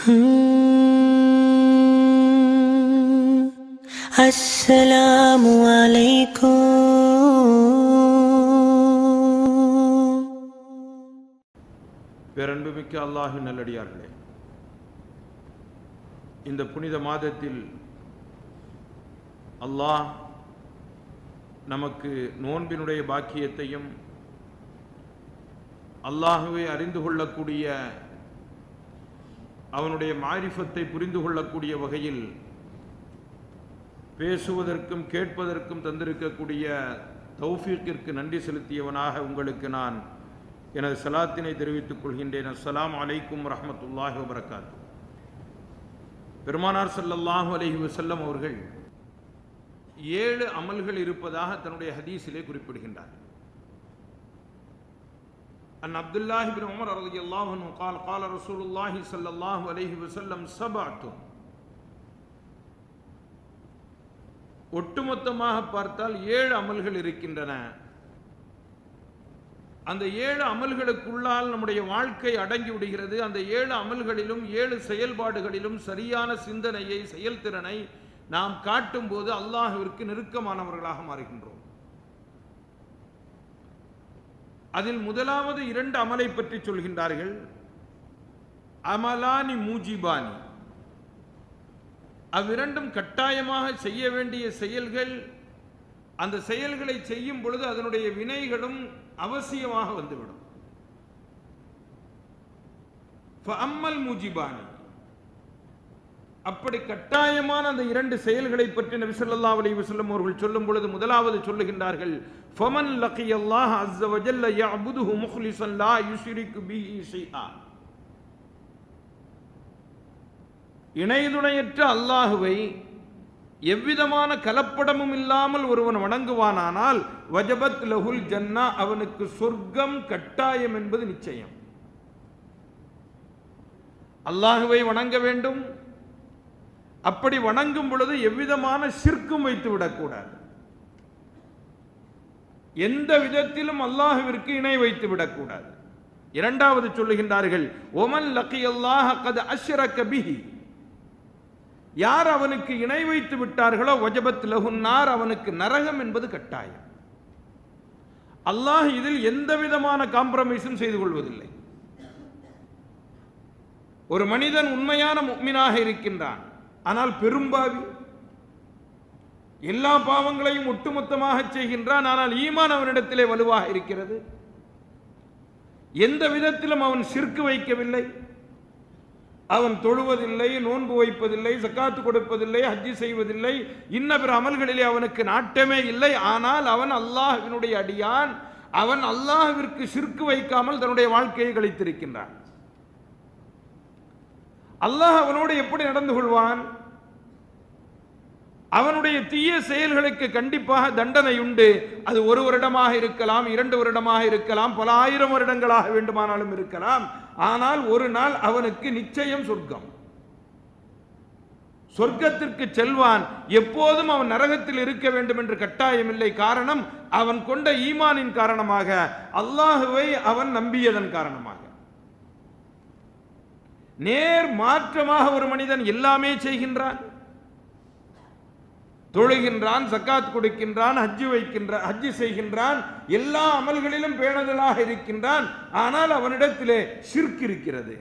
السلام عليكم பேரன்புமிக்க அல்லாஹின் நல்லடியார்களே இந்த புனித மாதத்தில் அல்லாஹ் நமக்கு நோன்பினுடைய பாக்கியத்தையும் அல்லாஹுவை அறிந்து கொள்ளக்கூடிய அவனுடைய மாரிஃபத்தை புரிந்து கொள்ளக்கூடிய வகையில் பேசுவதற்கும் கேட்பதற்கும் தந்திருக்கக்கூடிய தௌஃபீக்கிற்கு நன்றி செலுத்தியவனாக உங்களுக்கு நான் எனது சலாத்தினை தெரிவித்துக் கொள்கின்றேன் அஸ்ஸலாமு அலைக்கும் ரஹமத்துல்லாஹி வபரகாத்து பெருமானார் ஸல்லல்லாஹு அலைஹி வஸல்லம் அவர்கள் ஏழு அமல்கள் இருப்பதாக தன்னுடைய ஹதீஸிலே குறிப்பிடுகின்றார் அன் அப்துல்லாஹி பின் உமர் ரலியல்லாஹு அன்ஹு قال قال رسول الله صلى الله عليه وسلم سبعة ஒட்டுமொத்தமாக பார்த்தால் ஏழு அமல்கள் இருக்கின்றன அந்த ஏழு அமல்களுக்குள்ளால் நம்முடைய வாழ்க்கை அடங்கி விடுகிறது அந்த ஏழு அமல்களிலும் ஏழு செயல்பாடுகளிலும் சரியான சிந்தனையை செயல்திறனை நாம் காட்டும் போது அல்லாஹுவிற்கு நெருக்கமானவர்களாக மாறுகின்றோம் அதில் முதலாவது இரண்டு அமலை பற்றி சொல்கின்றார்கள் அமலானி மூஜிபானி அவ்விரண்டும் கட்டாயமாக செய்ய வேண்டிய செயல்கள் அந்த செயல்களை செய்யும் பொழுது அதனுடைய வினைகளும் அவசியமாக வந்துவிடும் அம்மல் மூஜிபானி அப்படி கட்டாயமான அந்த இரண்டு செயல்களை பற்றி நபி ஸல்லல்லாஹு அலைஹி வஸல்லம் அவர்கள் சொல்லும் பொழுது முதலாவது சொல்லுகின்றார்கள் ஃபமன் லக்கியல்லாஹ் அஸ்ஸ வஜல்ல யஅபுதுஹு முக்லிஸன் லா யுஷ்ரிகு பிஹி ஷைஆ இணைதுணையற்ற அல்லாஹுவை எவ்விதமான கலப்படமும் இல்லாமல் ஒருவன் வணங்குவானானால் வஜபத் லஹுல் ஜன்னா அவனுக்கு சொர்க்கம் கட்டாயம் என்பது நிச்சயம் அல்லாஹுவை வணங்க வேண்டும் அப்படி வணங்கும் பொழுது எவ்விதமான சிற்கும் வைத்து விடக்கூடாது எந்த விதத்திலும் அல்லாஹுவிற்கு இணை வைத்து விடக்கூடாது இரண்டாவது சொல்லுகின்றார்கள் ஒமன் லக்கி அல்லாஹ் கது அஷ்ரக பிஹி யார் அவனுக்கு இணை வைத்து விட்டார்களோ வஜபத் லகுன்னார் அவனுக்கு நரகம் என்பது கட்டாயம் அல்லாஹ் இதில் எந்த விதமான காம்ப்ரமைஸும் செய்து கொள்வதில்லை ஒரு மனிதன் உண்மையான முக்மினாக இருக்கின்றான் ஆனால் பெரும்பாவி எல்லா பாவங்களையும் ஒட்டுமொத்தமாக செய்கின்றான் ஆனால் ஈமான் அவனிடத்திலே வலுவாக இருக்கிறது எந்த விதத்திலும் அவன் சிற்கு வைக்கவில்லை அவன் தொழுவதில்லை நோன்பு வைப்பதில்லை சக்காத்து கொடுப்பதில்லை ஹஜ்ஜி செய்வதில்லை இன்ன பிற அமல்களிலே அவனுக்கு நாட்டமே இல்லை ஆனால் அவன் அல்லாஹ்வினுடைய அடியான் அவன் அல்லாஹ்விற்கு சிற்கு வைக்காமல் தன்னுடைய வாழ்க்கையை கழித்திருக்கின்றான் அல்லாஹ் அவனோடு எப்படி நடந்து கொள்வான் அவனுடைய தீய செயல்களுக்கு கண்டிப்பாக தண்டனை உண்டு அது ஒரு வருடமாக இருக்கலாம் இரண்டு வருடமாக இருக்கலாம் பல ஆயிரம் வருடங்களாக வேண்டுமானாலும் இருக்கலாம் ஆனால் ஒரு நாள் அவனுக்கு நிச்சயம் சொர்க்கம் சொர்க்கத்திற்கு செல்வான் எப்போதும் அவன் நரகத்தில் இருக்க வேண்டும் என்று கட்டாயமில்லை காரணம் அவன் கொண்ட ஈமானின் காரணமாக அல்லாஹுவை அவன் நம்பியதன் காரணமாக நேர் மாற்றமாக ஒரு மனிதன் எல்லாமே செய்கின்றான் தொழுகின்றான் சக்காத் கொடுக்கின்றான் ஹஜ்ஜு வைக்கின்றான் ஹஜ்ஜு செய்கின்றான் எல்லா அமல்களிலும் பேணுதலாக இருக்கின்றான் ஆனால் அவனிடத்திலே ஷிர்க் இருக்கிறது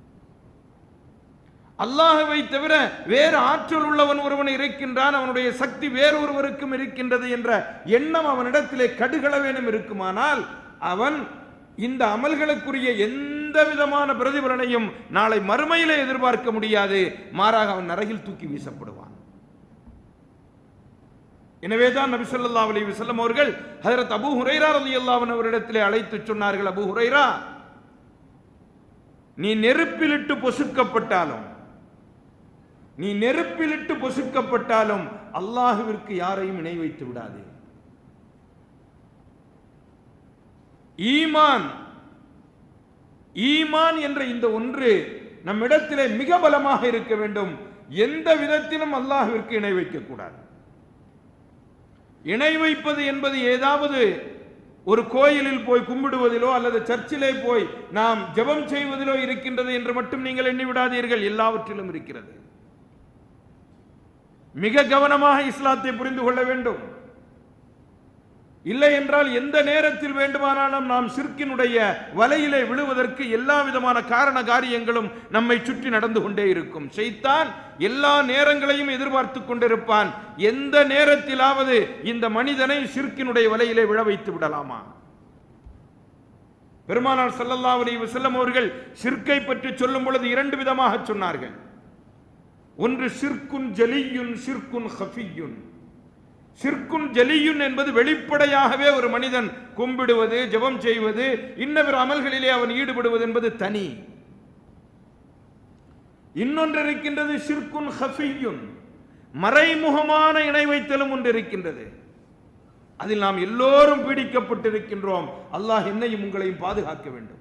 அல்லாஹுவை தவிர வேறு ஆற்றல் உள்ளவன் ஒருவன் இருக்கின்றான் அவனுடைய சக்தி வேறொருவருக்கும் இருக்கின்றது என்ற எண்ணம் அவனிடத்திலே கடுகளவேனும் இருக்குமானால் அவன் இந்த அமல்களுக்குரிய எந்த விதமான பிரதிபலனையும் நாளை மறுமையிலே எதிர்பார்க்க முடியாது மாறாக அவன் நரகில் தூக்கி வீசப்படுவான் எனவே தான் நபி ஸல்லல்லாஹு அலைஹி வஸல்லம் அவர்கள் ஹஜரத் அபூ ஹுரைரா ரலியல்லாஹு அன்ஹு அவரிடத்திலே அழைத்து சொன்னார்கள் அபூ ஹுரைரா நீ நெருப்பிலிட்டு பொசுக்கப்பட்டாலும் நீ நெருப்பிலிட்டு பொசுக்கப்பட்டாலும் அல்லாஹுவிற்கு யாரையும் இணை வைத்து விடாதே ஈமான் ஈமான் என்ற இந்த ஒன்று நம்மிடத்திலே மிக பலமாக இருக்க வேண்டும் எந்த விதத்திலும் அல்லாஹ்விற்கு இணை வைக்கக்கூடாது இணை வைப்பது என்பது ஏதாவது ஒரு கோயிலில் போய் கும்பிடுவதிலோ அல்லது சர்ச்சிலே போய் நாம் ஜெபம் செய்வதிலோ இருக்கின்றது என்று மட்டும் நீங்கள் எண்ணி விடாதீர்கள் எல்லாவற்றிலும் இருக்கிறது மிக கவனமாக இஸ்லாத்தை புரிந்து கொள்ள வேண்டும் இல்லை என்றால் எந்த நேரத்தில் வேண்டுமானாலும் நாம் சிற்கினுடைய வலையிலே விழுவதற்கு எல்லா விதமான காரண காரியங்களும் நம்மை சுற்றி நடந்து கொண்டே இருக்கும் செய்தான் எல்லா நேரங்களையும் எதிர்பார்த்து கொண்டிருப்பான் எந்த நேரத்திலாவது இந்த மனிதனை சிற்கினுடைய வலையிலே விழ வைத்து விடலாமா பெருமானார் ஸல்லல்லாஹு அலைஹி வஸல்லம் அவர்கள் சிற்கை பற்றி சொல்லும் பொழுது இரண்டு விதமாக சொன்னார்கள் ஒன்று சிற்குன் ஜலியுன் சிற்குன் ஹஃபியுன் சிற்குன் ஜலியுன் என்பது வெளிப்படையாகவே ஒரு மனிதன் கும்பிடுவது ஜெபம் செய்வது இன்னபிற அமல்களிலே அவன் ஈடுபடுவது என்பது தனி இன்னொன்று இருக்கின்றது சிற்குன் ஹஃபியுன் மறைமுகமான இணை வைத்தலும் ஒன்று இருக்கின்றது அதில் நாம் எல்லோரும் பீடிக்கப்பட்டிருக்கின்றோம் அல்லாஹ் என்னையும் உங்களையும் பாதுகாக்க வேண்டும்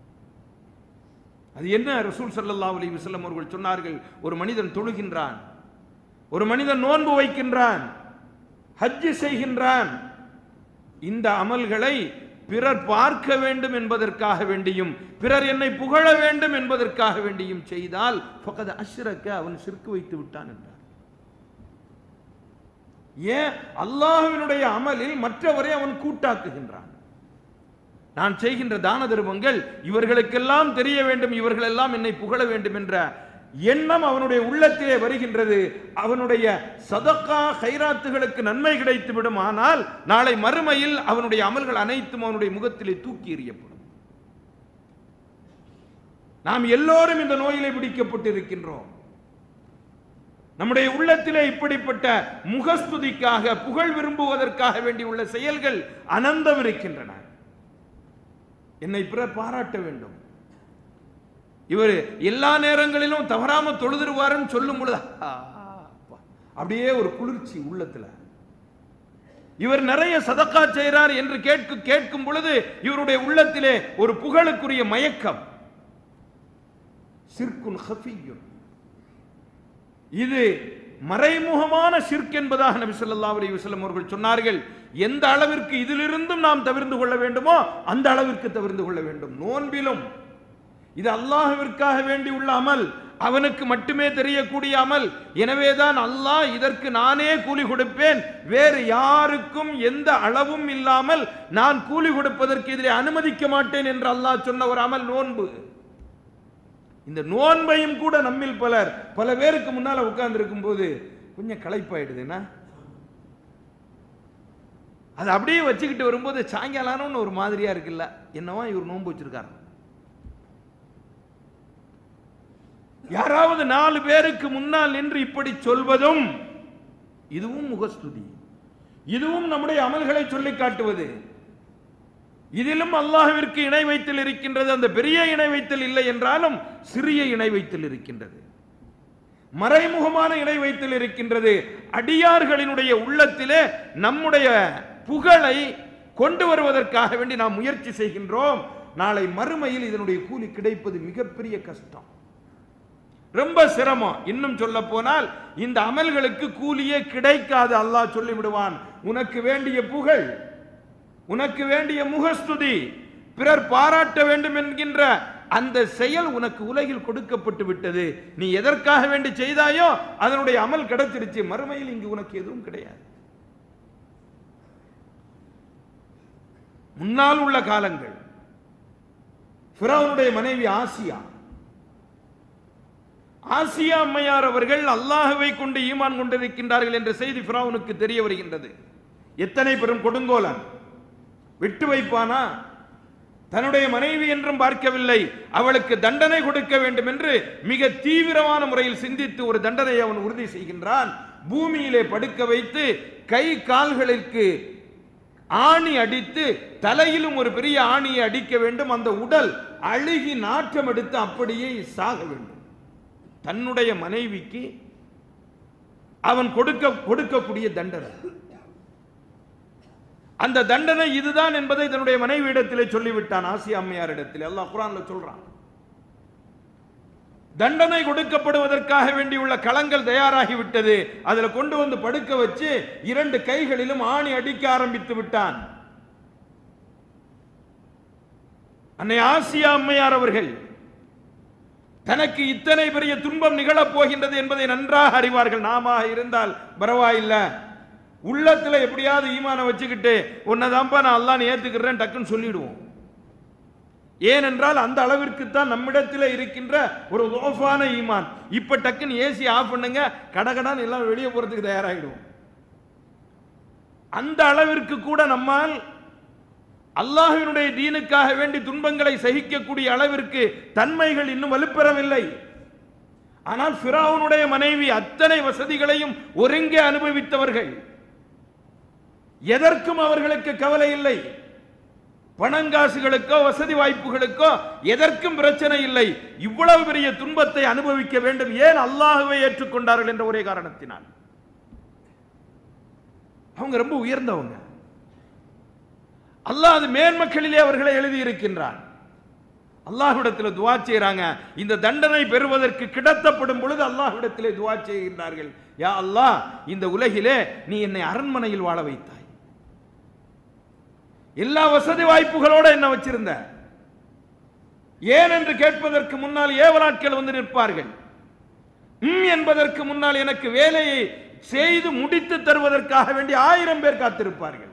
அது என்ன ரசூல் ஸல்லல்லாஹு அலைஹி வஸல்லம் அவர்கள் சொன்னார்கள் ஒரு மனிதன் தொழுகின்றான் ஒரு மனிதன் நோன்பு வைக்கின்றான் ஹஜ்ஜு செய்கின்றான் இந்த அமல்களை பிறர் பார்க்க வேண்டும் என்பதற்காக வேண்டியும் பிறர் என்னை புகழ வேண்டும் என்பதற்காக வேண்டியும் செய்தால் ஃபகத் அஷ்ரக்க அவன் சிற்கு வைத்து விட்டான் என்றார் ஏன் அல்லாஹ்வினுடைய அமலில் மற்றவரை அவன் கூட்டாக்குகின்றான் நான் செய்கின்ற தான தர்மங்கள் இவர்களுக்கெல்லாம் தெரிய வேண்டும் இவர்கள் எல்லாம் என்னை புகழ வேண்டும் என்ற எண்ணம் அவனுடைய உள்ளத்திலே வருகின்றது அவனுடைய சதக்கா கைராத்துகளுக்கு நன்மை கிடைத்து விடும் ஆனால் நாளை மறுமையில் அவனுடைய அமல்கள் அனைத்தும் அவனுடைய முகத்திலே தூக்கி எறியப்படும் நாம் எல்லோரும் இந்த நோயிலே பிடிக்கப்பட்டிருக்கின்றோம் நம்முடைய உள்ளத்திலே இப்படிப்பட்ட முகஸ்துதிக்காக புகழ் விரும்புவதற்காக வேண்டியுள்ள செயல்கள் அனந்தம் இருக்கின்றன என்னை பிறர் பாராட்ட வேண்டும் இவர் எல்லா நேரங்களிலும் தவறாம தொழுதுருவாருன்னு சொல்லும் பொழுது ஆ, அப்பா, அப்படியே ஒரு குளிர்ச்சி உள்ளத்துல இவர் நிறைய சதக்கா செய்கிறார் என்று கேட்கு கேட்கும் பொழுது இவருடைய உள்ளத்திலே ஒரு புகழுக்குரிய மயக்கம் சிற்குன் ஹஃபியுன் இது மறைமுகமான சிர்க் என்பதாக நபி ஸல்லல்லாஹு அலைஹி வஸல்லம் அவர்கள் சொன்னார்கள் எந்த அளவிற்கு இதிலிருந்தும் நாம் தவிர்ந்து கொள்ள வேண்டுமோ அந்த அளவிற்கு தவிர்ந்து கொள்ள வேண்டும் நோன்பிலும் இது அல்லாஹ்விற்காக வேண்டி உள்ள அமல் அவனுக்கு மட்டுமே தெரியக்கூடிய அமல் எனவேதான் அல்லாஹ் இதற்கு நானே கூலி கொடுப்பேன் வேறு யாருக்கும் எந்த அளவும் இல்லாமல் நான் கூலி கொடுப்பதற்கு இதிலே அனுமதிக்க மாட்டேன் என்று அல்லாஹ் சொன்ன ஒரு அமல் நோன்பு இந்த நோன்பையும் கூட நம்மில் பலர் பல பேருக்கு முன்னால உட்கார்ந்து இருக்கும் போது கொஞ்சம் களைப்பாயிடுதுன்னா அது அப்படியே வச்சுக்கிட்டு வரும்போது சாயங்காலம்னு ஒரு மாதிரியா இருக்குல்ல என்னவா இவர் நோன்பு வச்சிருக்காரு யாராவது நாலு பேருக்கு முன்னால் நின்று இப்படி சொல்வதும் இதுவும் முகஸ்துதி இதுவும் நம்முடைய அமல்களை சொல்லி காட்டுவது இதிலும் அல்லாஹ்விற்கு இணை வைத்தல் இருக்கின்றது அந்த பெரிய இணை வைத்தல் இல்லை என்றாலும் சிறிய இணை வைத்தல் இருக்கின்றது மறைமுகமான இணை வைத்தல் இருக்கின்றது அடியார்களினுடைய உள்ளத்திலே நம்முடைய புகழை கொண்டு வருவதற்காக வேண்டி நாம் முயற்சி செய்கின்றோம் நாளை மறுமையில் இதனுடைய கூலி கிடைப்பது மிகப்பெரிய கஷ்டம் ரொம்ப சிரமம் இன்னும் சொல்ல போனால் இந்த அமல்களுக்கு கூலியே கிடைக்காது அல்லாஹ் சொல்லி விடுவான் உனக்கு வேண்டிய புகழ் உனக்கு வேண்டிய முகஸ்துதி பிறர் பாராட்ட வேண்டும் என்கின்ற அந்த செயல் உனக்கு உலகில் கொடுக்கப்பட்டு விட்டது நீ எதற்காக வேண்டி செய்தாயோ அதனுடைய அமல் கிடைச்சிருச்சு மறுமையில் இங்கு உனக்கு எதுவும் கிடையாது முன்னால் உள்ள காலங்கள் ஃபிரௌனுடைய மனைவி ஆசியா ஆசியா அம்மையார் அவர்கள் அல்லாஹுவை கொண்டு ஈமான் கொண்டிருக்கின்றார்கள் என்ற செய்தி ஃபிரௌனுக்கு தெரிய வருகின்றது எத்தனை பெரும் கொடுங்கோலன் விட்டு வைப்பானா தன்னுடைய மனைவி என்றும் பார்க்கவில்லை அவளுக்கு தண்டனை கொடுக்க வேண்டும் என்று மிக தீவிரமான முறையில் சிந்தித்து ஒரு தண்டனையை அவன் உறுதி செய்கின்றான் பூமியிலே படுக்க வைத்து கை கால்களுக்கு ஆணி அடித்து தலையிலும் ஒரு பெரிய ஆணியை அடிக்க வேண்டும் அந்த உடல் அழுகி நாற்றம் எடுத்து அப்படியே சாக வேண்டும் தன்னுடைய மனைவிக்கு அவன் கொடுக்க கொடுக்கக்கூடிய தண்டனை அந்த தண்டனை இதுதான் என்பதை தன்னுடைய மனைவியிடத்திலே சொல்லிவிட்டான் ஆசியா அம்மையாரிடத்தில் அல்லாஹ் குரான்ல சொல்றான் தண்டனை கொடுக்கப்படுவதற்காக வேண்டியுள்ள களங்கள் தயாராகிவிட்டது அதுல கொண்டு வந்து படுக்க வச்சு இரண்டு கைகளிலும் ஆணி அடிக்க ஆரம்பித்து விட்டான் அன்னை ஆசியா அம்மையார் அவர்கள் தனக்கு இத்தனை பெரிய துன்பம் நிகழப் போகின்றது என்பதை நன்றாக அறிவார்கள் நாம இருந்தால் பரவாயில்ல உள்ளத்துல எப்படியாவது ஈமான வச்சுக்கிட்டு உன்னதான்ப்பா நான் அல்லாஹ்னு ஏத்துக்கிறேன் டக்குன்னு சொல்லிடுவோம் ஏனென்றால் அந்த அளவிற்கு தான் நம்மிடத்தில் இருக்கின்ற ஒரு லோஃபான ஈமான் இப்ப டக்குன்னு ஏசி ஆஃப் பண்ணுங்க கடகடான்னு எல்லாம் வெளியே போறதுக்கு தயாராகிடுவோம் அந்த அளவிற்கு கூட நம்மால் அல்லாஹ்வினுடைய தீனுக்காக வேண்டி துன்பங்களை சகிக்கக்கூடிய அளவிற்கு தன்மைகள் இன்னும் வலுப்பெறவில்லை ஆனால் ஃபிரௌனுடைய மனைவி அத்தனை வசதிகளையும் ஒருங்கே அனுபவித்தவர்கள் எதற்கும் அவர்களுக்கு கவலை இல்லை பணங்காசுகளுக்கோ வசதி வாய்ப்புகளுக்கோ எதற்கும் பிரச்சனை இல்லை இவ்வளவு பெரிய துன்பத்தை அனுபவிக்க வேண்டும் ஏன் அல்லாஹுவை ஏற்றுக்கொண்டார்கள் என்ற ஒரே காரணத்தினால் அவங்க ரொம்ப உயர்ந்தவங்க அல்லாஹ் அது மேன்மக்களிலே அவர்களை எழுதி இருக்கின்றான் அல்லாஹ்விடத்தில் துவா செய்றாங்க இந்த தண்டனை பெறுவதற்கு கிடத்தப்படும் பொழுது அல்லாஹ்விடத்திலே துவா செய்கின்றார்கள் யா அல்லாஹ் இந்த உலகிலே நீ என்னை அரண்மனையில் வாழ வைத்தாய் எல்லா வசதி வாய்ப்புகளோட என்ன வச்சிருந்த ஏன் என்று கேட்பதற்கு முன்னால் ஏவலாட்கள் வந்து நிற்பார்கள் ம் என்பதற்கு முன்னால் எனக்கு வேலையை செய்து முடித்து தருவதற்காக வேண்டி ஆயிரம் பேர் காத்திருப்பார்கள்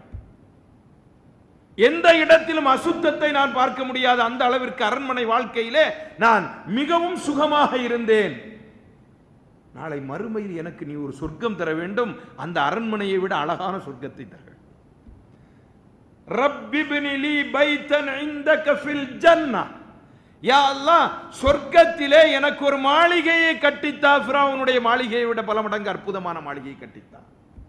எந்த இடத்திலும் அசுத்தத்தை நான் பார்க்க முடியாத அந்த அளவிற்கு அரண்மனை வாழ்க்கையிலே நான் மிகவும் சுகமாக இருந்தேன் நாளை மறுமையில் எனக்கு நீ ஒரு சொர்க்கம் தர வேண்டும் அந்த அரண்மனையை விட அழகான சொர்க்கத்தை தர ரப்பிபினி லீ பைத்தன் இந்தக ஃபில் ஜன்னா யா அல்லாஹ் சொர்க்கத்திலே எனக்கு ஒரு மாளிகையை கட்டித்தா ஃபிரௌனுடைய மாளிகையை விட பல மடங்கு அற்புதமான மாளிகையை கட்டித்தா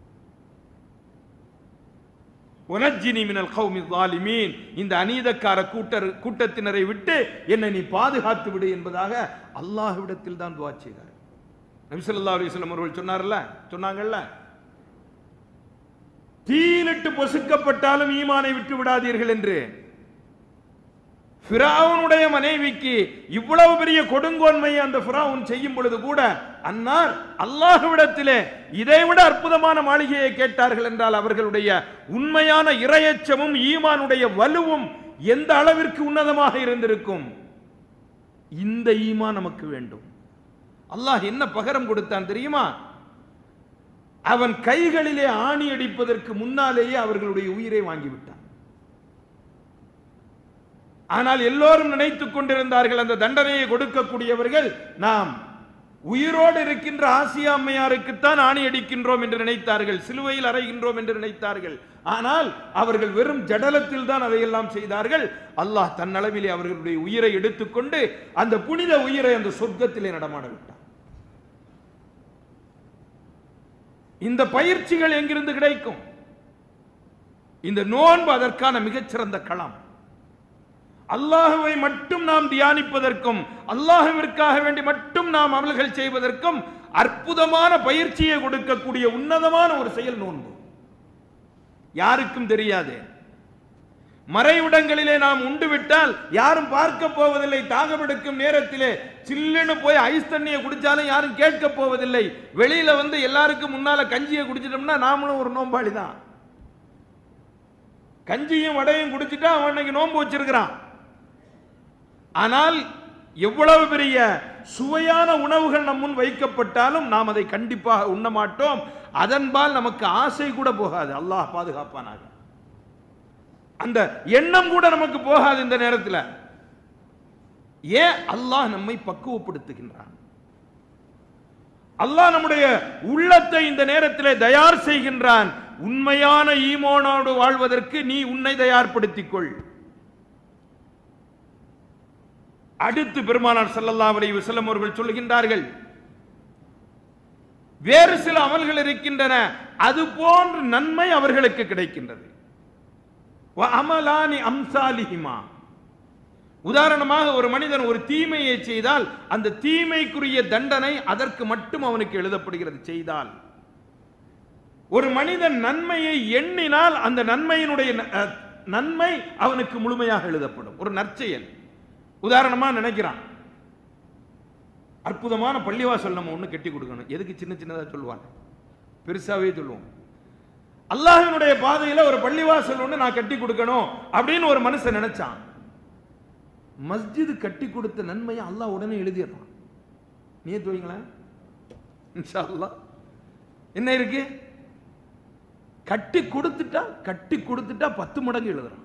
உனஜினி மினல் கௌமி ஸாலிமீன் இந்த அநீதக்கார கூட்டர் கூட்டத்தினரை விட்டு என்னை நீ பாதுகாத்து விடு என்பதாக அல்லாஹ்விடத்தில் தான் துவா செய்தார் நபி ஸல்லல்லாஹு அலைஹி வஸல்லம் அவர்கள் சொன்னார்ல சொன்னாங்கல்ல தீயிலிட்டு பொசுக்கப்பட்டாலும் ஈமானை விட்டு விடாதீர்கள் என்று ஃபிரௌனுடைய மனைவிக்கு இவ்வளவு பெரிய கொடுங்கோன்மையை அந்த ஃபிரௌன் செய்யும் பொழுது கூட அன்னார் அல்லாஹ்விடத்திலே இதைவிட அற்புதமான மாளிகையை கேட்டார்கள் என்றால் அவர்களுடைய உண்மையான இரையச்சமும் ஈமானுடைய வலுவும் எந்த அளவிற்கு உன்னதமாக இருந்திருக்கும் இந்த ஈமான் நமக்கு வேண்டும் அல்லாஹ் என்ன பகரம் கொடுத்தான் தெரியுமா அவன் கைகளிலே ஆணி அடிப்பதற்கு முன்னாலேயே அவர்களுடைய உயிரை வாங்கிவிட்டான் ஆனால் எல்லோரும் நினைத்துக் கொண்டிருந்தார்கள் அந்த தண்டனையை கொடுக்கக்கூடியவர்கள் நாம் உயிரோடு இருக்கின்ற ஆசியா அம்மையாருக்குத்தான் ஆணி அடிக்கின்றோம் என்று நினைத்தார்கள் சிலுவையில் அறைகின்றோம் என்று நினைத்தார்கள் ஆனால் அவர்கள் வெறும் ஜடலத்தில் தான் அதையெல்லாம் செய்தார்கள் அல்லாஹ் தன்னளவிலே அவர்களுடைய உயிரை எடுத்துக்கொண்டு அந்த புனித உயிரை அந்த சொர்க்கத்திலே நடமாட விட்டார் இந்த பயிற்சிகள் எங்கிருந்து கிடைக்கும் இந்த நோன்பு அதற்கான மிகச்சிறந்த களம் அல்லாஹுவை மட்டும் நாம் தியானிப்பதற்கும் அல்லாஹுவிற்காக வேண்டி மட்டும் நாம் அமல்கள் செய்வதற்கும் அற்புதமான பயிற்சியை கொடுக்கக்கூடிய உன்னதமான ஒரு செயல் நோன்பு யாருக்கும் தெரியாது மறைவிடங்களிலே நாம் உண்டு விட்டால் யாரும் பார்க்க போவதில்லை தாகமெடுக்கும் நேரத்திலே சில்லுன்னு போய் ஐஸ் தண்ணியை குடிச்சாலும் யாரும் கேட்க போவதில்லை வெளியில வந்து எல்லாருக்கும் முன்னால கஞ்சியை குடிச்சிட்டோம்னா நாமளும் ஒரு நோம்பாளி தான் கஞ்சியும் வடையும் குடிச்சிட்டா அவன் அன்னைக்கு நோன்பு வச்சிருக்கிறான் ஆனால் எவ்வளவு பெரிய சுவையான உணவுகள் நம் முன் வைக்கப்பட்டாலும் நாம் அதை கண்டிப்பாக உண்ண மாட்டோம் அதன்பால் நமக்கு ஆசை கூட போகாது அல்லாஹ் பாதுகாப்பானாக அந்த எண்ணம் கூட நமக்கு போகாது இந்த நேரத்தில் ஏன் அல்லாஹ் நம்மை பக்குவப்படுத்துகின்றான் அல்லாஹ் நம்முடைய உள்ளத்தை இந்த நேரத்திலே தயார் செய்கின்றான் உண்மையான ஈமோனோடு வாழ்வதற்கு நீ உன்னை தயார்படுத்திக் கொள் அடுத்து பெருமானார் ஸல்லல்லாஹு அலைஹி வஸல்லம் அவர்கள் சொல்லுகின்றார்கள் வேறு சில அமல்கள் இருக்கின்றன அது போன்ற நன்மை அவர்களுக்கு கிடைக்கின்றது வ அமலானி அம்சாலிஹிமா உதாரணமாக ஒரு மனிதன் ஒரு தீமையை செய்தால் அந்த தீமைக்குரிய தண்டனை அதற்கு மட்டும் அவனுக்கு எழுதப்படுகிறது செய்தால் ஒரு மனிதன் நன்மையை எண்ணினால் அந்த நன்மையினுடைய ந- அஹ், நன்மை அவனுக்கு முழுமையாக எழுதப்படும் ஒரு நற்செயல் உதாரணமா நினைக்கிறான் அற்புதமான பள்ளிவாசல் நம்ம ஒண்ணு கட்டி கொடுக்கணும் எதுக்கு சின்ன சின்னதா சொல்லுவாங்க பெருசாவே சொல்லுவோம் அல்லாஹ்வினுடைய பாதையில ஒரு பள்ளிவாசல் ஒண்ணு நான் கட்டி கொடுக்கணும் அப்படின்னு ஒரு மனுஷன் நினைச்சான் மஸ்ஜிது கட்டி கொடுத்த நன்மையை அல்லாஹ் உடனே எழுதிடுறான் நீயத்து வைங்களேன் இன்ஷா அல்லாஹ் என்ன இருக்கு கட்டி கொடுத்துட்டா கட்டி கொடுத்துட்டா பத்து மடங்கு எழுதுறான்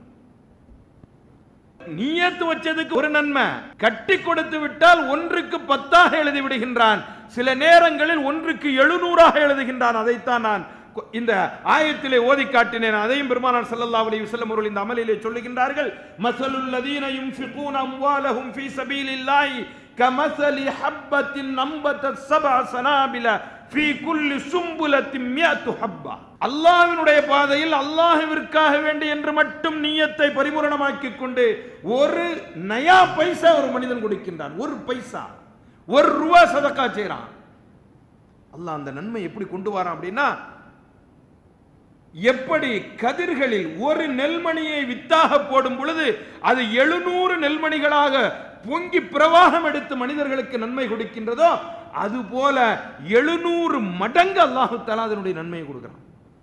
நீயத்து வச்சதுக்கு ஒரு நன்மை கட்டி கொடுத்து விட்டால் ஒன்றுக்கு பத்தாக எழுதி விடுகின்றான் சில நேரங்களில் ஒன்றுக்கு எழுநூறாக எழுதுகின்றான் அதைத்தான் நான் கொ- இந்த ஆயத்திலே ஓதி காட்டினேன் அதையும் பெருமானார் ஸல்லல்லாஹு அலைஹி வஸல்லம் அவர்கள் இந்த அமலிலே சொல்லுகின்றார்கள் மஸலுல் லதீன யுன்ஃபிகூன அம்வாலஹும் ஃபீ சபீலில்லாஹி கமஸலி ஹப்பத்தின் நம்பத்தத் சபஅ சனாபில ஃபீ குல்லி சும்புலத்தின் மியத்து ஹப்பா அல்லாஹ்வினுடைய பாதையில் அல்லாஹ்விற்காக வேண்டி என்று மட்டும் நீயத்தை பரிபூரணமாக்கிக் கொண்டு ஒரு நயா பைசா ஒரு மனிதன் கொடுக்கின்றான் ஒரு பைசா ஒரு ரூபா சதக்கா செய்றான் அல்லாஹ் அந்த நன்மை எப்படி கொண்டு வரான் அப்படின்னா எப்படி கதிர்களில் ஒரு நெல்மணியை வித்தாக போடும் பொழுது அது எழுநூறு நெல்மணிகளாக பொங்கி பிரவாகம் எடுத்து மனிதர்களுக்கு நன்மை கொடுக்கின்றதோ அதுபோல எழுநூறு மடங்கு அல்லாஹு தஆலா அதனுடைய நன்மையை கொடுக்கிறான்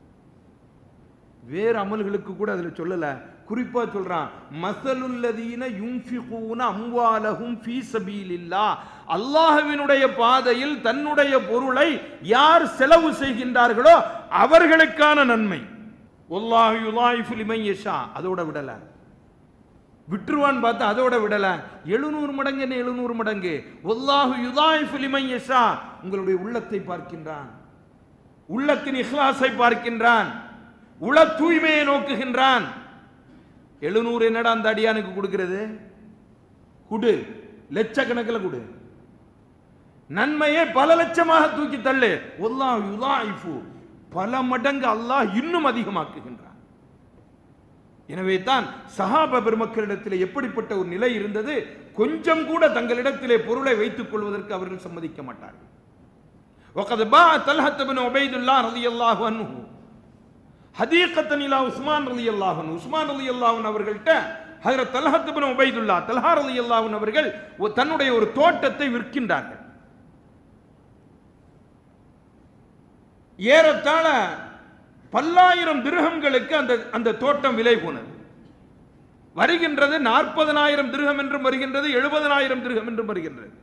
வேறு அமல்களுக்கு கூட அதுல சொல்லல குறிப்பா சொல்றான் மசலுல்லதீன யுன்ஃபிகூன அம்வாலஹும் ஃபீ சபீலில்லாஹ் அல்லாஹ்வினுடைய பாதையில் தன்னுடைய பொருளை யார் செலவு செய்கின்றார்களோ அவர்களுக்கான நன்மை வல்லாஹு யுலாயிஃபு லிமன் யஷா அதோட விடல விட்டுருவான் பார்த்தா அதோட விடல எழுநூறு மடங்கு என்ன எழுநூறு மடங்கு வல்லாஹு யுலாயிஃபு லிமன் யஷா உங்களுடைய உள்ளத்தை பார்க்கின்றான் உள்ளத்தின் இஹ்லாஸை பார்க்கின்றான் உள தூய்மையை நோக்குகின்றான் எழுநூறு என்னடா அந்த அடியானுக்கு கொடுக்கிறது குடு லட்சக்கணக்கில் கொடு நன்மையை பல லட்சமாக தூக்கி தள்ளு ஒல்லாஹ் யுலாயிஃபு பல மடங்கு அல்லாஹ் இன்னும் அதிகமாக்குகின்றான் எனவே தான் சஹாப பெருமக்களிடத்தில் எப்படிப்பட்ட ஒரு நிலை இருந்தது கொஞ்சம் கூட தங்களிடத்திலே பொருளை வைத்துக் கொள்வதற்கு அவர்கள் சம்மதிக்க மாட்டார்கள் وقد باع طلحة بن عبيد الله رضي الله عنه ஹதீகத்தன் இலா உஸ்மான் ரலி அல்லாஹன் உஸ்மான் ரலி அல்லாஹன் அவர்கள்ட்ட ஹஜரத் தல்ஹத் பின் உபைதுல்லா தல்ஹா ரலி அல்லாஹன் அவர்கள் ஒரு- தன்னுடைய ஒரு தோட்டத்தை விற்கின்றார்கள் ஏறத்தாழ பல்லாயிரம் திருகங்களுக்கு அந்த அந்த தோட்டம் விலை போனது வருகின்றது நாற்பதனாயிரம் திருகம் என்றும் வருகின்றது எழுபதனாயிரம் திருகம் என்றும் வருகின்றது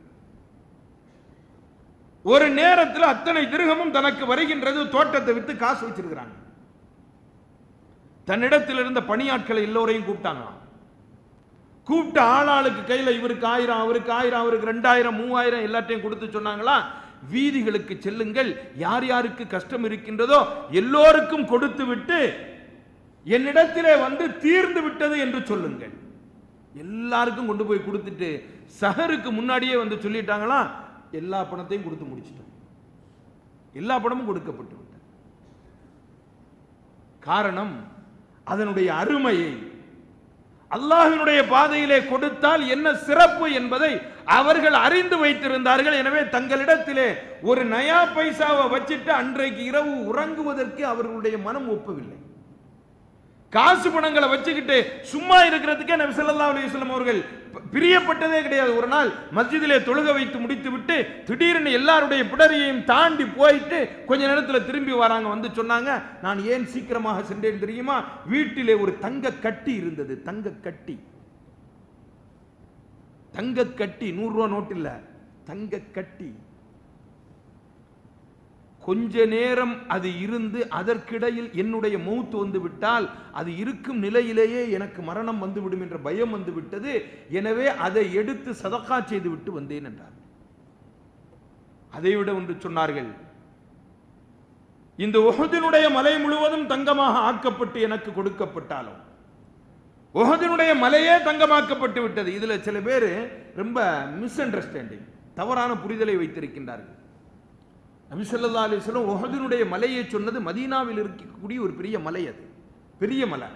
ஒரு நேரத்தில் அத்தனை திருகமும் தனக்கு வருகின்றது தோட்டத்தை வித்து காசு வச்சிருக்கிறாங்க தன்னிடத்தில் இருந்த பணியாட்களை எல்லோரையும் கூப்பிட்டாங்களாம் கூப்பிட்ட ஆளாளுக்கு கையில இவருக்கு ஆயிரம் அவருக்கு ஆயிரம் அவருக்கு ரெண்டாயிரம் மூவாயிரம் எல்லாத்தையும் கொடுத்து சொன்னாங்களா வீதிகளுக்கு செல்லுங்கள் யார் யாருக்கு கஷ்டம் இருக்கின்றதோ எல்லோருக்கும் கொடுத்து விட்டு என்னிடத்திலே வந்து தீர்ந்து விட்டது என்று சொல்லுங்கள் எல்லாருக்கும் கொண்டு போய் கொடுத்துட்டு சஹருக்கு முன்னாடியே வந்து சொல்லிட்டாங்களா எல்லா பணத்தையும் கொடுத்து முடிச்சிட்டோம் எல்லா பணமும் கொடுக்கப்பட்டு விட்டது காரணம் அதனுடைய அருமையை அல்லாஹ்வினுடைய பாதையிலே கொடுத்தால் என்ன சிறப்பு என்பதை அவர்கள் அறிந்து வைத்திருந்தார்கள் எனவே தங்களிடத்திலே ஒரு நயா பைசாவை வச்சிட்டு அன்றைக்கு இரவு உறங்குவதற்கு அவர்களுடைய மனம் ஒப்பவில்லை காசு பணங்களை வச்சுக்கிட்டு சும்மா இருக்கிறதுக்கே நபி ஸல்லல்லாஹு அலைஹி வஸல்லம் அவர்கள் ப- பிரியப்பட்டதே கிடையாது ஒரு நாள் மஸ்ஜிதிலே தொழுக வைத்து முடித்து விட்டு திடீர்னு எல்லாருடைய பிடரியையும் தாண்டி போயிட்டு கொஞ்ச நேரத்தில் திரும்பி வராங்க வந்து சொன்னாங்க நான் ஏன் சீக்கிரமாக சென்றேன் தெரியுமா வீட்டிலே ஒரு தங்க கட்டி இருந்தது தங்க கட்டி தங்க கட்டி நூறு ரூபா நோட்டு இல்ல தங்க கட்டி கொஞ்ச நேரம் அது இருந்து அதற்கிடையில் என்னுடைய மௌத் வந்து விட்டால் அது இருக்கும் நிலையிலேயே எனக்கு மரணம் வந்துவிடும் என்ற பயம் வந்து விட்டது எனவே அதை எடுத்து சதக்கா செய்து விட்டு வந்தேன் என்றார் அதைவிட ஒன்று சொன்னார்கள் இந்த உஹதினுடைய மலை முழுவதும் தங்கமாக ஆக்கப்பட்டு எனக்கு கொடுக்கப்பட்டாலும் உஹதினுடைய மலையே தங்கமாக்கப்பட்டு விட்டது இதுல சில பேர் ரொம்ப மிஸ் அண்டர்ஸ்டாண்டிங் தவறான புரிதலை வைத்திருக்கின்றார்கள் நபி ஸல்லல்லாஹு அலைஹி வஸல்லம் உஹதினுடைய மலையை சொன்னது மதீனாவில் இருக்கக்கூடிய ஒரு பெரிய மலை அது பெரிய மலை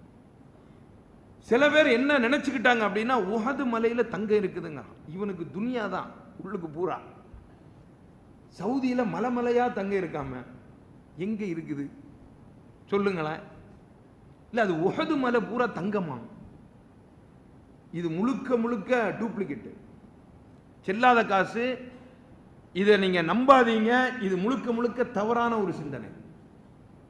சில பேர் என்ன நினைச்சுக்கிட்டாங்க அப்படின்னா உஹது மலையில தங்கம் இருக்குதுங்க இவனுக்கு துனியா தான் உள்ளுக்கு பூரா சவுதியில மலை மலையா தங்கம் இருக்காம எங்க இருக்குது சொல்லுங்களேன் இல்ல அது உஹது மலை பூரா தங்கமா இது முழுக்க முழுக்க டூப்ளிகேட் செல்லாத காசு இதை நீங்க நம்பாதீங்க இது முழுக்க முழுக்க தவறான ஒரு சிந்தனை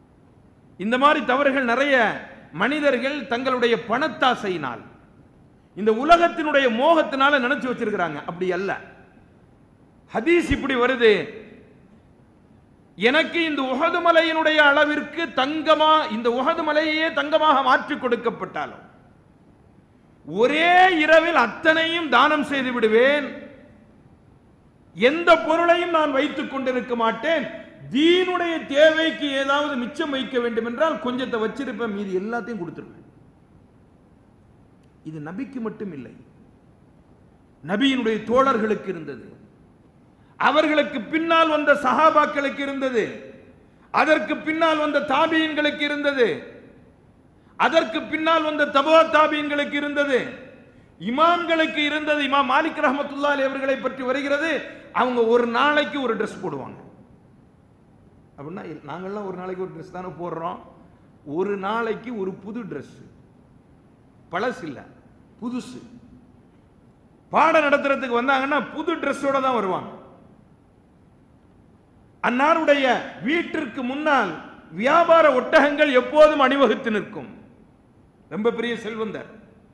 இந்த மாதிரி தவறுகள் நிறைய மனிதர்கள் தங்களுடைய பணத்தாசையினால் இந்த உலகத்தினுடைய மோகத்தினால நினைச்சு வச்சிருக்கிறாங்க அப்படி அல்ல ஹதீஸ் இப்படி வருது எனக்கு இந்த உஹது மலையினுடைய அளவிற்கு தங்கமா இந்த உஹது மலையே தங்கமாக மாற்றி கொடுக்கப்பட்டாலும் ஒரே இரவில் அத்தனையும் தானம் செய்து விடுவேன் எந்த பொருளையும் நான் வைத்துக் கொண்டிருக்க மாட்டேன் தீனுடைய தேவைக்கு ஏதாவது மிச்சம் வைக்க வேண்டும் என்றால் கொஞ்சத்தை வச்சிருப்பேன் மீதி எல்லாத்தையும் கொடுத்துருவேன் இது நபிக்கு மட்டும் இல்லை நபியினுடைய தோழர்களுக்கு இருந்தது அவர்களுக்கு பின்னால் வந்த சஹாபாக்களுக்கு இருந்தது அதற்கு பின்னால் வந்த தாபியன்களுக்கு இருந்தது அதற்கு பின்னால் வந்த தபோ தாபியன்களுக்கு இருந்தது இமாம்களுக்கு இருந்தது இமாம் மாலிக் ரஹமத்துல்லாஹி அவர்களை பற்றி வருகிறது அவங்க ஒரு நாளைக்கு ஒரு ட்ரெஸ் போடுவாங்க அப்படின்னா நாங்கள்லாம் ஒரு நாளைக்கு ஒரு ட்ரெஸ் தானே போடுறோம் ஒரு நாளைக்கு ஒரு புது ட்ரெஸ் பழசு இல்ல புதுசு பாடம் நடத்துறதுக்கு வந்தாங்கன்னா புது ட்ரெஸ்ஸோட தான் வருவாங்க அன்னாருடைய வீட்டிற்கு முன்னால் வியாபார ஒட்டகங்கள் எப்போதும் அணிவகுத்து நிற்கும் ரொம்ப பெரிய செல்வந்தர்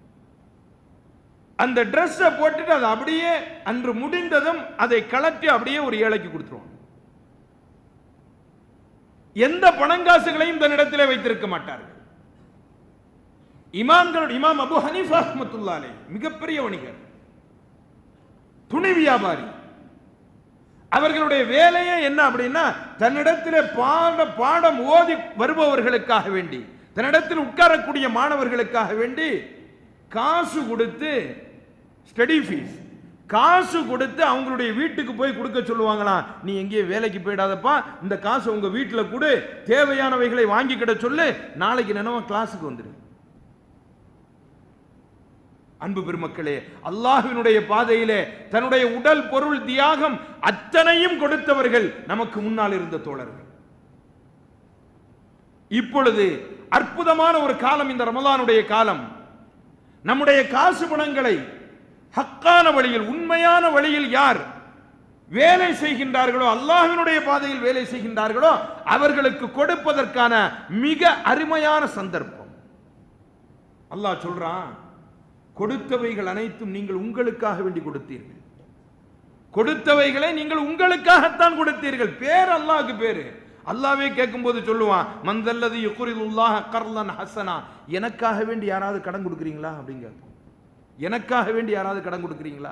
அந்த ட்ரெஸ்ஸை போட்டுட்டு அதை அப்படியே அன்று முடிந்ததும் அதை கலட்டி அப்படியே ஒரு ஏழைக்கு கொடுத்துருவாங்க எந்த பணங்காசுகளையும் தன்னிடத்திலே வைத்திருக்க மாட்டார்கள் இமாம்கள் இமாம் அபு ஹனீஃபா ரஹ்மத்துல்லாஹி மிகப்பெரிய வணிகர் துணி வியாபாரி அவர்களுடைய வேலையே என்ன அப்படின்னா தன்னிடத்திலே பாட பாடம் ஓதி வருபவர்களுக்காக வேண்டி தன்னிடத்தில் உட்காரக்கூடிய மாணவர்களுக்காக வேண்டி காசு கொடுத்து ஸ்டடி ஃபீஸ் காசு கொடுத்து அவங்களுடைய வீட்டுக்கு போய் கொடுக்க சொல்லுவாங்களாம் நீ எங்கேயும் வேலைக்கு போயிடாதப்பா இந்த காசு உங்க வீட்டில் கொடு தேவையானவைகளை வாங்கிக்கிட சொல்லு நாளைக்கு நினைவா கிளாஸுக்கு வந்துரு அன்பு பெருமக்களே அல்லாஹ்வினுடைய பாதையிலே தன்னுடைய உடல் பொருள் தியாகம் அத்தனையும் கொடுத்தவர்கள் நமக்கு முன்னால் இருந்த தோழர்கள் இப்பொழுது அற்புதமான ஒரு காலம் இந்த ரமலானுடைய காலம் நம்முடைய காசு பணங்களை ஹக்கான வழியில் உண்மையான வழியில் யார் வேலை செய்கின்றார்களோ அல்லாஹ்வினுடைய பாதையில் வேலை செய்கின்றார்களோ அவர்களுக்கு கொடுப்பதற்கான மிக அருமையான சந்தர்ப்பம் அல்லாஹ் சொல்றான் கொடுத்தவைகள் அனைத்தும் நீங்கள் உங்களுக்காக வேண்டி கொடுத்தீர்கள் கொடுத்தவைகளை நீங்கள் உங்களுக்காகத்தான் கொடுத்தீர்கள் பேர் அல்லாஹ்க்கு பேரு அல்லாவே கேட்கும்போது சொல்லுவான் மந்தல்லது யுகுரிதுல்லாஹ கர்லன் ஹசனா எனக்காக வேண்டி யாராவது கடன் கொடுக்குறீங்களா அப்படின்னு கேட்போம் எனக்காக வேண்டி யாராவது கடன் கொடுக்குறீங்களா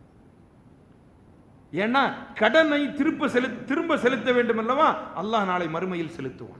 ஏன்னா கடனை திருப்ப செலு திரும்ப செலுத்த வேண்டும் அல்லவா அல்லாஹ் நாளை மறுமையில் செலுத்துவான்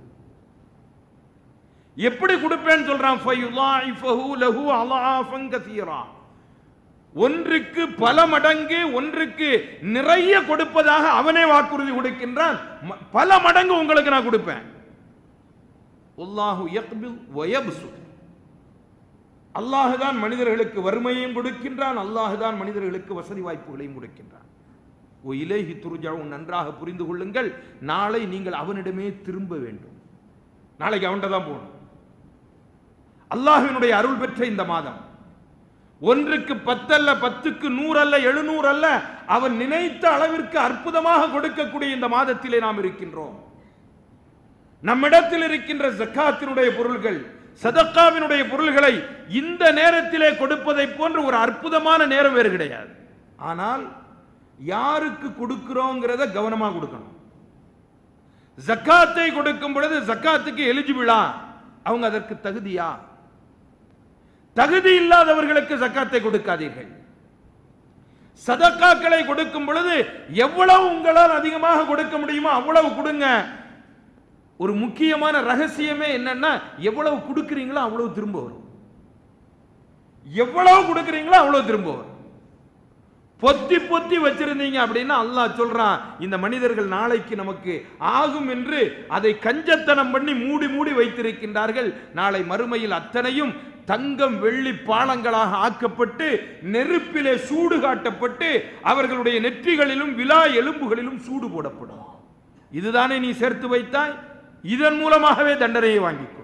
எப்படி கொடுப்பேன்னு சொல்றான் ஃபயுலாயிஃபஹு லஹு அலாஃபன் கஸீரா ஒன்றுக்கு பல மடங்கு ஒன்றுக்கு நிறைய கொடுப்பதாக அவனே வாக்குறுதி கொடுக்கின்றான் ம- பல மடங்கு உங்களுக்கு நான் கொடுப்பேன் அல்லாஹு யக்பில் வயப்சு அல்லாஹுதான் மனிதர்களுக்கு வறுமையையும் கொடுக்கின்றான் அல்லாஹுதான் மனிதர்களுக்கு வசதி வாய்ப்புகளையும் கொடுக்கின்றான் ஓ இலேஹி துருஜாவும் நன்றாக புரிந்து கொள்ளுங்கள் நாளை நீங்கள் அவனிடமே திரும்ப வேண்டும் நாளைக்கு அவன்கிட்ட தான் போகணும் அல்லாஹ்வினுடைய அருள் பெற்ற இந்த மாதம் ஒன்றுக்கு பத்தல்ல பத்துக்கு நூறு அல்ல எழுநூறு அல்ல அவன் நினைத்த அளவிற்கு அற்புதமாக கொடுக்கக்கூடிய இந்த மாதத்திலே நாம் இருக்கின்றோம் நம்மிடத்தில் இருக்கின்ற ஜக்காத்தினுடைய பொருள்கள் சதக்காவினுடைய பொருள்களை இந்த நேரத்திலே கொடுப்பதை போன்ற ஒரு அற்புதமான நேரம் வேறு கிடையாது ஆனால் யாருக்கு கொடுக்கிறோங்கிறத கவனமா கொடுக்கணும் ஜக்காத்தை கொடுக்கும் பொழுது ஜக்காத்துக்கு எலிஜிபிளா அவங்க அதற்கு தகுதியா தகுதி இல்லாதவர்களுக்கு ஜக்காத்தை கொடுக்காதீர்கள் சதக்காக்களை கொடுக்கும் பொழுது எவ்வளவு உங்களால் அதிகமாக கொடுக்க முடியுமோ அவ்வளவு கொடுங்க ஒரு முக்கியமான ரகசியமே என்னன்னா எவ்வளவு கொடுக்குறீங்களோ அவ்வளவு திரும்ப வரும் எவ்வளவு கொடுக்குறீங்களோ அவ்வளவு திரும்ப வரும் பொத்தி பொத்தி வச்சிருந்தீங்க அப்படின்னா அல்லாஹ் சொல்றான் இந்த மனிதர்கள் நாளைக்கு நமக்கு ஆகும் என்று அதை கஞ்சத்தனம் பண்ணி மூடி மூடி வைத்திருக்கின்றார்கள் நாளை மறுமையில் அத்தனையும் தங்கம் வெள்ளி பாலங்களாக ஆக்கப்பட்டு நெருப்பிலே சூடு காட்டப்பட்டு அவர்களுடைய நெற்றிகளிலும் விலா எலும்புகளிலும் சூடு போடப்படும் இதுதானே நீ சேர்த்து வைத்தாய் இதன் மூலமாகவே தண்டனையை வாங்கிக்கொள்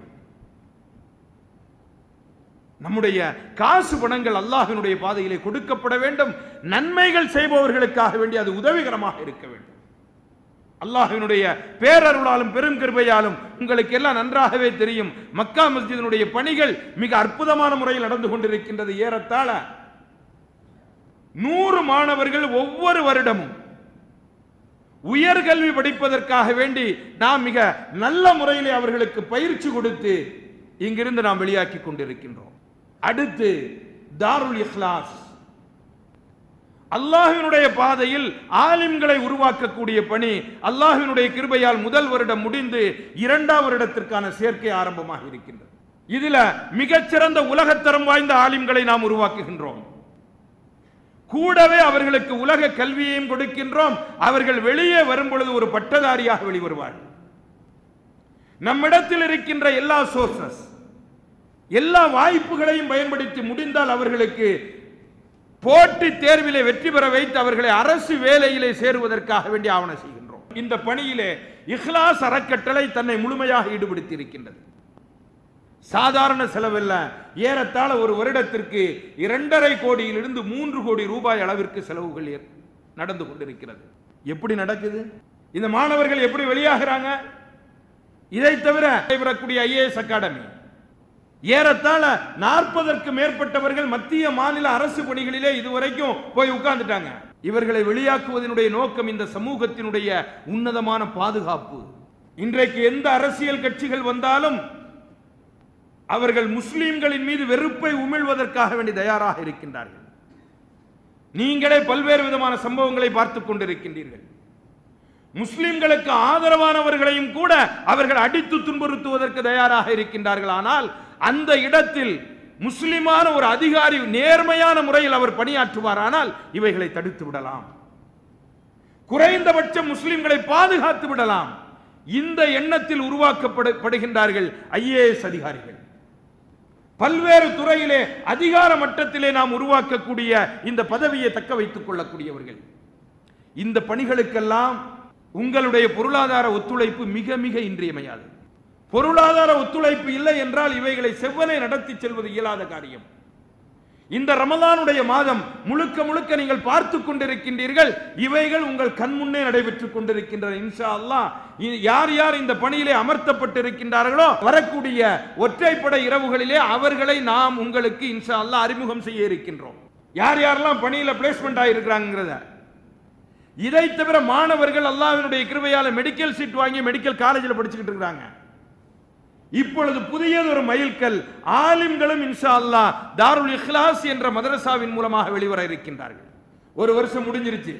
நம்முடைய காசு பணங்கள் அல்லாஹ்வினுடைய பாதையிலே கொடுக்கப்பட வேண்டும் நன்மைகள் செய்பவர்களுக்காக வேண்டி அது உதவிகரமாக இருக்க வேண்டும் அல்லாஹ்வினுடைய பேரருளாலும் பெரும் கிருபையாலும் உங்களுக்கு எல்லாம் நன்றாகவே தெரியும் மக்கா மஸ்ஜிதினுடைய பணிகள் மிக அற்புதமான முறையில் நடந்து கொண்டிருக்கின்றது ஏறத்தாழ நூறு மாணவர்கள் ஒவ்வொரு வருடமும் உயர்கல்வி படிப்பதற்காக வேண்டி நாம் மிக நல்ல முறையிலே அவர்களுக்கு பயிற்சி கொடுத்து இங்கிருந்து நாம் வெளியாக்கி கொண்டிருக்கின்றோம் அடுத்து தாருல் இஹ்லாஸ் அல்லாஹ்வினுடைய பாதையில் ஆலிம்களை உருவாக்கக்கூடிய பணி அல்லாஹ்வினுடைய கிருபையால் முதல் வருடம் முடிந்து இரண்டாம் வருடத்திற்கான சேர்க்கை ஆரம்பமாக இருக்கின்றது இதுல மிகச்சிறந்த உலகத்தரம் வாய்ந்த ஆலிம்களை நாம் உருவாக்குகின்றோம் கூடவே அவர்களுக்கு உலக கல்வியையும் கொடுக்கின்றோம் அவர்கள் வெளியே வரும் பொழுது ஒரு பட்டதாரியாக வெளிவருவார்கள் நம்மிடத்தில் இருக்கின்ற எல்லா சோர்சஸ் எல்லா வாய்ப்புகளையும் பயன்படுத்தி முடிந்தால் அவர்களுக்கு போட்டி தேர்விலே வெற்றி பெற வைத்து அவர்களை அரசு வேலையிலே சேருவதற்காக வேண்டி ஆவண செய்கின்றோம் இந்த பணியிலே இஹ்லாஸ் அறக்கட்டளை தன்னை முழுமையாக ஈடுபடுத்தி இருக்கின்றது சாதாரண செலவல்ல ஏறத்தாழ ஒரு வருடத்திற்கு இரண்டரை கோடியிலிருந்து மூன்று கோடி ரூபாய் அளவிற்கு செலவுகள் ஏற்- நடந்து கொண்டிருக்கிறது எப்படி நடக்குது இந்த மாணவர்கள் எப்படி வெளியாகிறாங்க இதை தவிர நடைபெறக்கூடிய ஐஏஎஸ் அகாடமி ஏறத்தாழ நாற்பதற்கு மேற்பட்டவர்கள் மத்திய மாநில அரசு பணிகளிலே இதுவரைக்கும் போய் உட்கார்ந்துட்டாங்க இவர்களை வெளியாக்குவதனுடைய நோக்கம் இந்த சமூகத்தினுடைய உன்னதமான பாதுகாப்பு இன்றைக்கு எந்த அரசியல் கட்சிகள் வந்தாலும் அவர்கள் முஸ்லிம்களின் மீது வெறுப்பை உமிழ்வதற்காக வேண்டி தயாராக இருக்கின்றார்கள் நீங்களே பல்வேறு விதமான சம்பவங்களை பார்த்துக் கொண்டிருக்கின்றீர்கள் முஸ்லிம்களுக்கு ஆதரவானவர்களையும் கூட அவர்கள் அடித்து துன்புறுத்துவதற்கு தயாராக இருக்கின்றார்கள் ஆனால் அந்த இடத்தில் முஸ்லிமான ஒரு அதிகாரி நேர்மையான முறையில் அவர் பணியாற்றுவாரானால் இவைகளை தடுத்து விடலாம் குறைந்தபட்சம் முஸ்லிம்களை பாதுகாத்து விடலாம் இந்த எண்ணத்தில் உருவாக்கப்படுகின்றார்கள் ஐஏஎஸ் அதிகாரிகள் பல்வேறு துறையிலே அதிகார மட்டத்திலே நாம் உருவாக்கக்கூடிய இந்த பதவியை தக்க வைத்துக் கொள்ளக்கூடியவர்கள் இந்த பணிகளுக்கெல்லாம் உங்களுடைய பொருளாதார ஒத்துழைப்பு மிக மிக இன்றியமையாது பொருளாதார ஒத்துழைப்பு இல்லை என்றால் இவைகளை செவ்வனை நடத்தி செல்வது இயலாத காரியம் இந்த ரமலானுடைய மாதம் முழுக்க முழுக்க நீங்கள் பார்த்து கொண்டிருக்கின்றீர்கள் இவைகள் உங்கள் கண் முன்னே நடைபெற்றுக் கொண்டிருக்கின்றன இன்ஷா அல்லாஹ் இ- யார் யார் இந்த பணியிலே அமர்த்தப்பட்டிருக்கின்றார்களோ வரக்கூடிய ஒற்றைப்படை இரவுகளிலே அவர்களை நாம் உங்களுக்கு இன்ஷா அல்லாஹ் அறிமுகம் செய்ய இருக்கின்றோம் யார் யாரெல்லாம் பணியில பிளேஸ்மெண்ட் ஆகியிருக்கிறாங்கிறத இதை தவிர மாணவர்கள் அல்லாஹ்வினுடைய கிருபையால மெடிக்கல் சீட் வாங்கி மெடிக்கல் காலேஜில் படிச்சுக்கிட்டு இருக்காங்க இப்பொழுது புதியதொரு மைல்கல் ஆலிம்களும் இன்ஷா அல்லாஹ் தாருல் இஹ்லாஸ் என்ற மதரசாவின் மூலமாக வெளிவர இருக்கின்றார்கள் ஒரு வருஷம் முடிஞ்சிருச்சு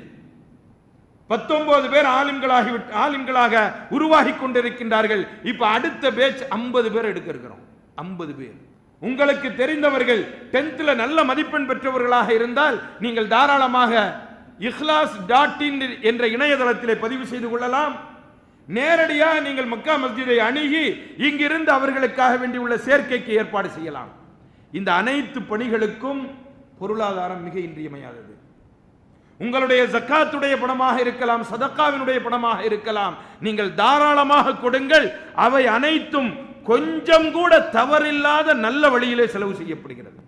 பத்தொன்பது பேர் ஆலிம்களாகி விட்டு- ஆலிம்களாக உருவாகி கொண்டிருக்கின்றார்கள் இப்ப அடுத்த பேட்ச் 50 பேர் எடுக்க இருக்கிறோம் 50 பேர் உங்களுக்கு தெரிந்தவர்கள் டென்த்ல நல்ல மதிப்பெண் பெற்றவர்களாக இருந்தால் நீங்கள் தாராளமாக இஹ்லாஸ் டாட் இன் என்ற இணையதளத்திலே பதிவு செய்து கொள்ளலாம் நேரடியாக நீங்கள் மக்கா மஸ்ஜிதை அணுகி இங்கிருந்து அவர்களுக்காக வேண்டியுள்ள சேர்க்கைக்கு ஏற்பாடு செய்யலாம் இந்த அனைத்து பணிகளுக்கும் பொருளாதாரம் மிக இன்றியமையாதது உங்களுடைய ஜக்காத்துடைய பணமாக இருக்கலாம் சதக்காவினுடைய பணமாக இருக்கலாம் நீங்கள் தாராளமாக கொடுங்கள் அவை அனைத்தும் கொஞ்சம் கூட தவறில்லாத நல்ல வழியிலே செலவு செய்யப்படுகிறது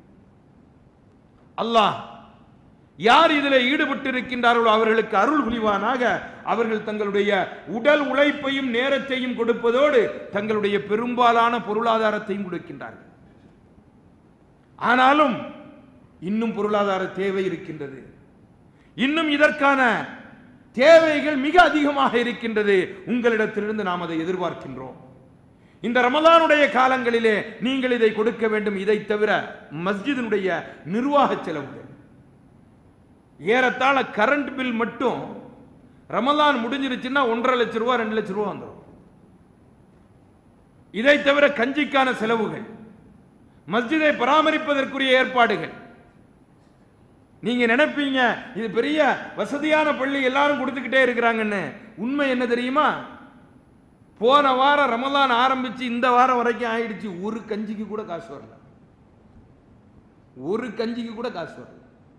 அல்லாஹ் யார் இதில் ஈடுபட்டிருக்கின்றார்களோ அவர்களுக்கு அருள் புரிவானாக அவர்கள் தங்களுடைய உடல் உழைப்பையும் நேரத்தையும் கொடுப்பதோடு தங்களுடைய பெரும்பாலான பொருளாதாரத்தையும் கொடுக்கின்றார்கள் ஆனாலும் இன்னும் பொருளாதார தேவை இருக்கின்றது இன்னும் இதற்கான தேவைகள் மிக அதிகமாக இருக்கின்றது உங்களிடத்திலிருந்து நாம் அதை எதிர்பார்க்கின்றோம் இந்த ரமலானுடைய காலங்களிலே நீங்கள் இதை கொடுக்க வேண்டும் இதை தவிர மஸ்ஜிதினுடைய நிர்வாக செலவுகள் ஏறத்தாழ கரண்ட் பில் மட்டும் ரமலான் முடிஞ்சிருச்சுன்னா ஒன்றரை லட்சம் ரூபா ரெண்டு லட்சம் ரூபா வந்துடும் இதை தவிர கஞ்சிக்கான செலவுகள் மஸ்ஜிதை பராமரிப்பதற்குரிய ஏற்பாடுகள் நீங்க நினைப்பீங்க இது பெரிய வசதியான பள்ளி எல்லாரும் கொடுத்துக்கிட்டே இருக்கிறாங்கன்னு உண்மை என்ன தெரியுமா போன வாரம் ரமலான் ஆரம்பிச்சு இந்த வாரம் வரைக்கும் ஆயிடுச்சு ஒரு கஞ்சிக்கு கூட காசு வரல ஒரு கஞ்சிக்கு கூட காசு வரல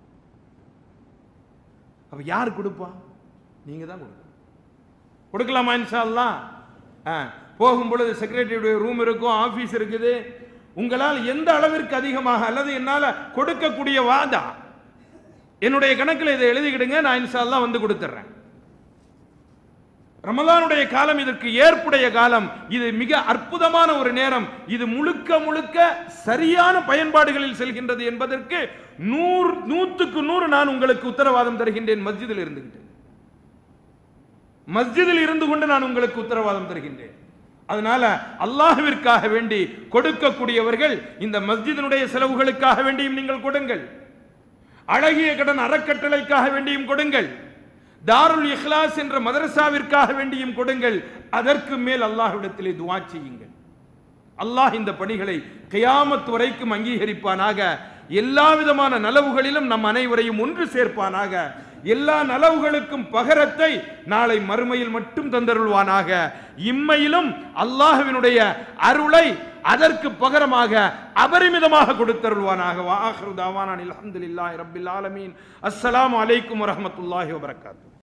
அப்ப யார் கொடுப்பா நீங்க தான் கொடுக்கணும் கொடுக்கலாமா இன்ஷா அல்லாஹ்? ஆ போகும் பொழுது செக்ரட்டரியுடைய ரூம் இருக்கும் ஆபீஸ் இருக்குது உங்களால் எந்த அளவிற்கு அதிகமாக அல்லது என்னால கொடுக்கக்கூடிய வாதா என்னுடைய கணக்கில் இதை எழுதிக்கிடுங்க நான் இன்ஷா அல்லாஹ் வந்து கொடுத்துட்றேன் ரமலானுடைய காலம் இதற்கு ஏற்புடைய காலம் இது மிக அற்புதமான ஒரு நேரம் இது முழுக்க முழுக்க சரியான பயன்பாடுகளில் செல்கின்றது என்பதற்கு நூறு நூத்துக்கு நூறு நான் உங்களுக்கு உத்தரவாதம் தருகின்றேன் மஸ்ஜிதில் இருந்துகிட்டு மஸ்ஜிதில் இருந்து கொண்டு நான் உங்களுக்கு உத்தரவாதம் தருகின்றேன் அதனால அல்லாஹ்விற்காக வேண்டி கொடுக்கக்கூடியவர்கள் இந்த மஸ்ஜிதினுடைய செலவுகளுக்காக வேண்டியும் நீங்கள் கொடுங்கள் அழகிய கடன் அறக்கட்டளைக்காக வேண்டியும் கொடுங்கள் தாருல் இஹ்லாஸ் என்ற மதரசாவிற்காக வேண்டியும் கொடுங்கள் அதற்கு மேல் அல்லாஹ்விடத்திலே துவா செய்யுங்கள் அல்லாஹ் இந்த பணிகளை கியாமத் வரைக்கும் அங்கீகரிப்பானாக எல்லா விதமான நலவுகளிலும் நம் அனைவரையும் ஒன்று சேர்ப்பானாக எல்லா நலவுகளுக்கும் பகரத்தை நாளை மறுமையில் மட்டும் தந்தருள்வானாக இம்மையிலும் அல்லாஹ்வினுடைய அருளை அதற்கு பகரமாக அபரிமிதமாக கொடுத்தருள்வானாக வாஹ்ரு தாவானான் அல்ஹம்துலில்லாஹி ரப்பில் ஆலமீன் அஸ்ஸலாமு அலைக்கும் வரஹ்மத்துல்லாஹி வபரகாத்துஹு